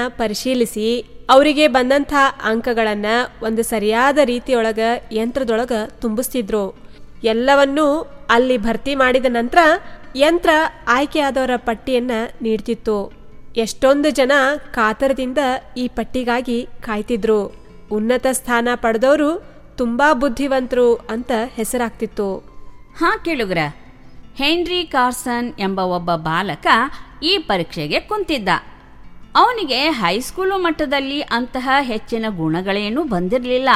ಪರಿಶೀಲಿಸಿ ಅವರಿಗೆ ಬಂದಂಥ ಅಂಕಗಳನ್ನ ಒಂದು ಸರಿಯಾದ ರೀತಿಯೊಳಗ ಯಂತ್ರದೊಳಗ ತುಂಬಿಸ್ತಿದ್ರು ಎಲ್ಲವನ್ನೂ ಅಲ್ಲಿ ಭರ್ತಿ ಮಾಡಿದ ನಂತರ ಯಂತ್ರ ಆಯ್ಕೆಯಾದವರ ಪಟ್ಟಿಯನ್ನ ನೀಡ್ತಿತ್ತು ಎಷ್ಟೊಂದು ಜನ ಕಾತರದಿಂದ ಈ ಪಟ್ಟಿಗಾಗಿ ಕಾಯ್ತಿದ್ರು ಉನ್ನತ ಸ್ಥಾನ ಪಡೆದವರು ತುಂಬಾ ಬುದ್ಧಿವಂತರು ಅಂತ ಹೆಸರಾಗ್ತಿತ್ತು ಹಾ ಕೇಳುಗ್ರ ಹೆನ್ರಿ ಕಾರ್ಸನ್ ಎಂಬ ಒಬ್ಬ ಬಾಲಕ ಈ ಪರೀಕ್ಷೆಗೆ ಕುಂತಿದ್ದ ಅವನಿಗೆ ಹೈಸ್ಕೂಲು ಮಟ್ಟದಲ್ಲಿ ಅಂತಹ ಹೆಚ್ಚಿನ ಗುಣಗಳೇನೂ ಬಂದಿರಲಿಲ್ಲ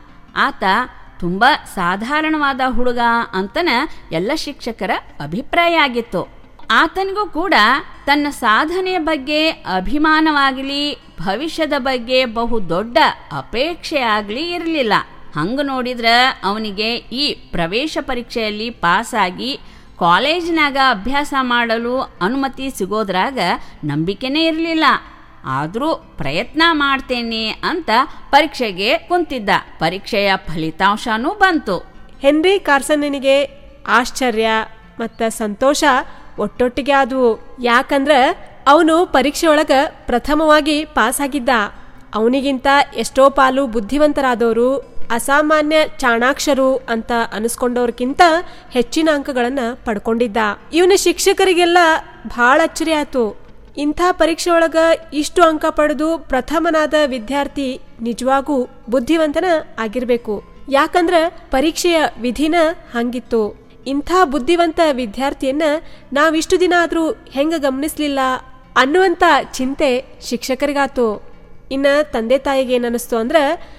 ಆತ ತುಂಬ ಸಾಧಾರಣವಾದ ಹುಡುಗ ಅಂತನ ಎಲ್ಲ ಶಿಕ್ಷಕರ ಅಭಿಪ್ರಾಯ ಆಗಿತ್ತು ಆತನಿಗೂ ಕೂಡ ತನ್ನ ಸಾಧನೆಯ ಬಗ್ಗೆ ಅಭಿಮಾನವಾಗಲಿ ಭವಿಷ್ಯದ ಬಗ್ಗೆ ಬಹು ದೊಡ್ಡ ಅಪೇಕ್ಷೆ ಆಗಲಿ ಇರಲಿಲ್ಲ ಹಂಗ ನೋಡಿದ್ರ ಅವನಿಗೆ ಈ ಪ್ರವೇಶ ಪರೀಕ್ಷೆಯಲ್ಲಿ ಪಾಸಾಗಿ ಕಾಲೇಜಿನಾಗ ಅಭ್ಯಾಸ ಮಾಡಲು ಅನುಮತಿ ಸಿಗೋದ್ರಾಗ ನಂಬಿಕೆನೇ ಇರಲಿಲ್ಲ ಆದರೂ ಪ್ರಯತ್ನ ಮಾಡ್ತೇನೆ ಅಂತ ಪರೀಕ್ಷೆಗೆ ಕುಂತಿದ್ದ ಪರೀಕ್ಷೆಯ ಫಲಿತಾಂಶನೂ ಬಂತು ಹೆನ್ರಿ ಕಾರ್ಸನ್ನಿಗೆ ಆಶ್ಚರ್ಯ ಮತ್ತು ಸಂತೋಷ ಒಟ್ಟೊಟ್ಟಿಗೆ ಆದವು ಯಾಕಂದ್ರ ಅವನು ಪರೀಕ್ಷೆ ಒಳಗ ಪ್ರಥಮವಾಗಿ ಪಾಸ್ ಆಗಿದ್ದ ಅವನಿಗಿಂತ ಎಷ್ಟೋ ಪಾಲು ಬುದ್ಧಿವಂತರಾದವರು ಅಸಾಮಾನ್ಯ ಚಾಣಾಕ್ಷರು ಅಂತ ಅನಿಸ್ಕೊಂಡವ್ರಕ್ಕಿಂತ ಹೆಚ್ಚಿನ ಅಂಕಗಳನ್ನ ಪಡ್ಕೊಂಡಿದ್ದ ಇವನ ಶಿಕ್ಷಕರಿಗೆಲ್ಲ ಬಹಳ ಅಚ್ಚರಿ ಆಯ್ತು ಇಂಥ ಪರೀಕ್ಷೆ ಒಳಗ ಇಷ್ಟು ಅಂಕ ಪಡೆದು ಪ್ರಥಮನಾದ ವಿದ್ಯಾರ್ಥಿ ನಿಜವಾಗೂ ಬುದ್ಧಿವಂತನ ಆಗಿರ್ಬೇಕು ಯಾಕಂದ್ರ ಪರೀಕ್ಷೆಯ ವಿಧಿನ ಹಂಗಿತ್ತು ಇಂಥ ಬುದ್ಧಿವಂತ ವಿದ್ಯಾರ್ಥಿಯನ್ನ ನಾವಿಷ್ಟು ದಿನ ಆದ್ರೂ ಹೆಂಗ ಗಮನಿಸ್ಲಿಲ್ಲ ಅನ್ನುವಂಥ ಚಿಂತೆ ಶಿಕ್ಷಕರಿಗಾತು ಇನ್ನ ತಂದೆ ತಾಯಿಗೆ ಏನನ್ನಿಸ್ತು ಅಂದ್ರ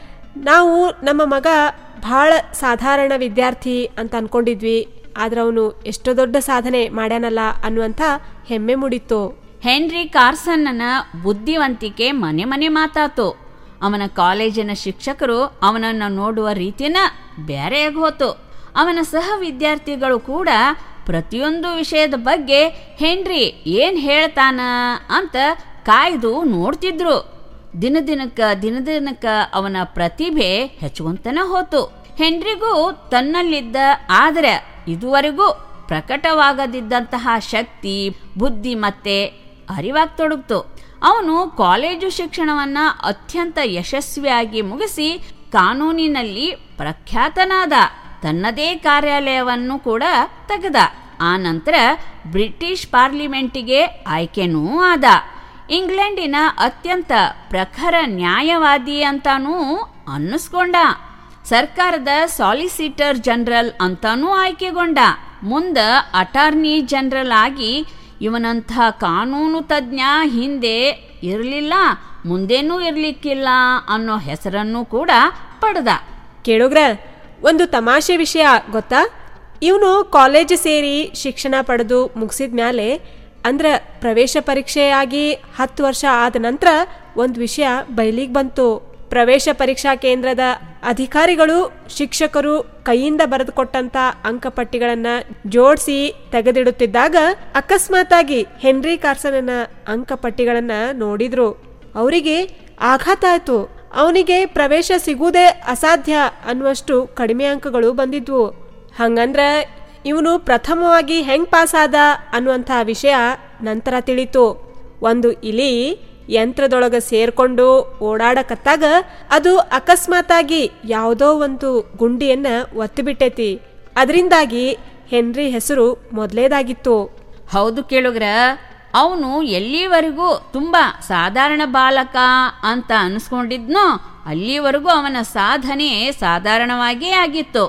ನಾವು ನಮ್ಮ ಮಗ ಬಹಳ ಸಾಧಾರಣ ವಿದ್ಯಾರ್ಥಿ ಅಂತ ಅನ್ಕೊಂಡಿದ್ವಿ ಆದ್ರೆ ಅವನು ಎಷ್ಟೋ ದೊಡ್ಡ ಸಾಧನೆ ಮಾಡ್ಯಾನಲ್ಲ ಅನ್ನುವಂಥ ಹೆಮ್ಮೆ ಮೂಡಿತ್ತು ಹೆನ್ರಿ ಕಾರ್ಸನ್ನನ ಬುದ್ಧಿವಂತಿಕೆ ಮನೆ ಮನೆ ಮಾತಾತು ಅವನ ಕಾಲೇಜಿನ ಶಿಕ್ಷಕರು ಅವನನ್ನು ನೋಡುವ ರೀತಿನ ಬೇರೆಯಾಗಿ ಹೋತು ಅವನ ಸಹ ವಿದ್ಯಾರ್ಥಿಗಳು ಕೂಡ ಪ್ರತಿಯೊಂದು ವಿಷಯದ ಬಗ್ಗೆ ಹೆನ್ರಿ ಏನ್ ಹೇಳ್ತಾನ ಅಂತ ಕಾಯ್ದು ನೋಡ್ತಿದ್ರು ದಿನ ದಿನಕ್ಕ ದಿನ ದಿನಕ್ಕ ಅವನ ಪ್ರತಿಭೆ ಹೆಚ್ಚುವಂತನ ಹೋತು ಹೆನ್ರಿಗೂ ತನ್ನಲ್ಲಿದ್ದ ಆದರೆ ಇದುವರೆಗೂ ಪ್ರಕಟವಾಗದಿದ್ದಂತಹ ಶಕ್ತಿ ಬುದ್ಧಿ ಮತ್ತೆ ಅರಿವಾಗ್ತೊಡಗ್ತು ಅವನು ಕಾಲೇಜು ಶಿಕ್ಷಣವನ್ನ ಅತ್ಯಂತ ಯಶಸ್ವಿಯಾಗಿ ಮುಗಿಸಿ ಕಾನೂನಿನಲ್ಲಿ ಪ್ರಖ್ಯಾತನಾದ ತನ್ನದೇ ಕಾರ್ಯಾಲಯವನ್ನು ಕೂಡ ತೆಗೆದ ಆ ನಂತರ ಬ್ರಿಟಿಷ್ ಪಾರ್ಲಿಮೆಂಟಿಗೆ ಆಯ್ಕೆನೂ ಆದ ಇಂಗ್ಲೆಂಡಿನ ಅತ್ಯಂತ ಪ್ರಖರ ನ್ಯಾಯವಾದಿ ಅಂತಾನೂ ಅನ್ನಿಸ್ಕೊಂಡ ಸರ್ಕಾರದ ಸಾಲಿಸಿಟರ್ ಜನರಲ್ ಅಂತಾನೂ ಆಯ್ಕೆಗೊಂಡ ಮುಂದ ಅಟಾರ್ನಿ ಜನರಲ್ ಆಗಿ ಇವನಂಥ ಕಾನೂನು ತಜ್ಞ ಹಿಂದೆ ಇರಲಿಲ್ಲ ಮುಂದೇನೂ ಇರಲಿಕ್ಕಿಲ್ಲ ಅನ್ನೋ ಹೆಸರನ್ನು ಕೂಡ ಪಡೆದ ಕೇಳುಗ್ರ ಒಂದು ತಮಾಷೆ ವಿಷಯ ಗೊತ್ತಾ ಇವನು ಕಾಲೇಜ್ ಸೇರಿ ಶಿಕ್ಷಣ ಪಡೆದು ಮುಗಿಸಿದ ಮ್ಯಾಲೆ ಅಂದ್ರ ಪ್ರವೇಶ ಪರೀಕ್ಷೆಯಾಗಿ ಹತ್ತು ವರ್ಷ ಆದ ನಂತರ ಒಂದು ವಿಷಯ ಬಯಲಿಗೆ ಬಂತು ಪ್ರವೇಶ ಪರೀಕ್ಷಾ ಕೇಂದ್ರದ ಅಧಿಕಾರಿಗಳು ಶಿಕ್ಷಕರು ಕೈಯಿಂದ ಬರೆದುಕೊಟ್ಟಂತ ಅಂಕಪಟ್ಟಿಗಳನ್ನ ಜೋಡಿಸಿ ತೆಗೆದಿಡುತ್ತಿದ್ದಾಗ ಅಕಸ್ಮಾತಾಗಿ ಹೆನ್ರಿ ಕಾರ್ಸನನ ಅಂಕಪಟ್ಟಿಗಳನ್ನ ನೋಡಿದ್ರು ಅವರಿಗೆ ಆಘಾತ ಆಯ್ತು ಅವನಿಗೆ ಪ್ರವೇಶ ಸಿಗುವುದೇ ಅಸಾಧ್ಯ ಅನ್ನುವಷ್ಟು ಕಡಿಮೆ ಅಂಕಗಳು ಬಂದಿದ್ವು ಹಂಗಂದ್ರ ಇವನು ಪ್ರಥಮವಾಗಿ ಹೆಂಗ್ ಪಾಸ್ ಆದ ಅನ್ನುವಂಥ ವಿಷಯ ನಂತರ ತಿಳಿತು ಒಂದು ಇಲಿ ಯಂತ್ರದೊಳಗ ಸೇರ್ಕೊಂಡು ಓಡಾಡಕತ್ತಾಗ ಅದು ಅಕಸ್ಮಾತಾಗಿ ಯಾವುದೋ ಒಂದು ಗುಂಡಿಯನ್ನ ಒತ್ತಿಬಿಟ್ಟೈತಿ ಅದರಿಂದಾಗಿ ಹೆನ್ರಿ ಹೆಸರು ಮೊದಲೇದಾಗಿತ್ತು ಹೌದು ಕೇಳುಗ್ರ ಅವನು ಎಲ್ಲಿವರೆಗೂ ತುಂಬ ಸಾಧಾರಣ ಬಾಲಕ ಅಂತ ಅನಿಸ್ಕೊಂಡಿದ್ನೋ ಅಲ್ಲಿವರೆಗೂ ಅವನ ಸಾಧನೆ ಸಾಧಾರಣವಾಗೇ ಆಗಿತ್ತು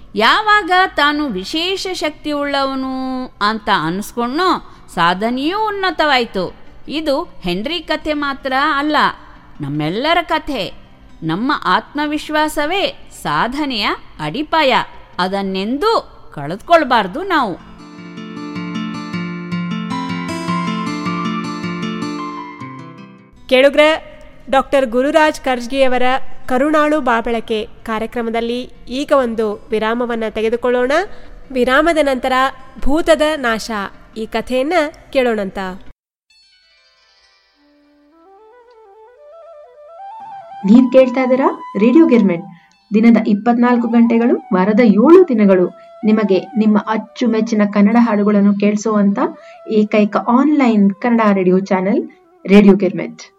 ಯಾವಾಗ ತಾನು ವಿಶೇಷ ಶಕ್ತಿ ಉಳ್ಳವನು ಅಂತ ಅನಿಸ್ಕೊಂಡ್ನೋ ಸಾಧನೆಯೂ ಉನ್ನತವಾಯಿತು ಇದು ಹೆನ್ರಿ ಕಥೆ ಮಾತ್ರ ಅಲ್ಲ ನಮ್ಮೆಲ್ಲರ ಕಥೆ ನಮ್ಮ ಆತ್ಮವಿಶ್ವಾಸವೇ ಸಾಧನೆಯ ಅಡಿಪಾಯ ಅದನ್ನೆಂದೂ ಕಳೆದುಕೊಳ್ಬಾರ್ದು ನಾವು ಕೇಳುಗ್ರ ಡಾಕ್ಟರ್ ಗುರುರಾಜ್ ಕರ್ಜ್ಗಿಯವರ ಕರುಣಾಳು ಬಾಬಳಕೆ ಕಾರ್ಯಕ್ರಮದಲ್ಲಿ ಈಗ ಒಂದು ವಿರಾಮವನ್ನು ತೆಗೆದುಕೊಳ್ಳೋಣ ವಿರಾಮದ ನಂತರ ಭೂತದ ನಾಶ ಈ ಕಥೆಯನ್ನ ಕೇಳೋಣಂತ ನೀವ್ ಕೇಳ್ತಾ ಇದ್ದೀರಾ ರೇಡಿಯೋ ಗಿರ್ಮೆಟ್ ದಿನದ ಇಪ್ಪತ್ನಾಲ್ಕು ಗಂಟೆಗಳು ವಾರದ ಏಳು ದಿನಗಳು ನಿಮಗೆ ನಿಮ್ಮ ಅಚ್ಚುಮೆಚ್ಚಿನ ಕನ್ನಡ ಹಾಡುಗಳನ್ನು ಕೇಳಿಸುವಂತ ಏಕೈಕ online Kannada radio channel radio ಗಿರ್ಮೆಟ್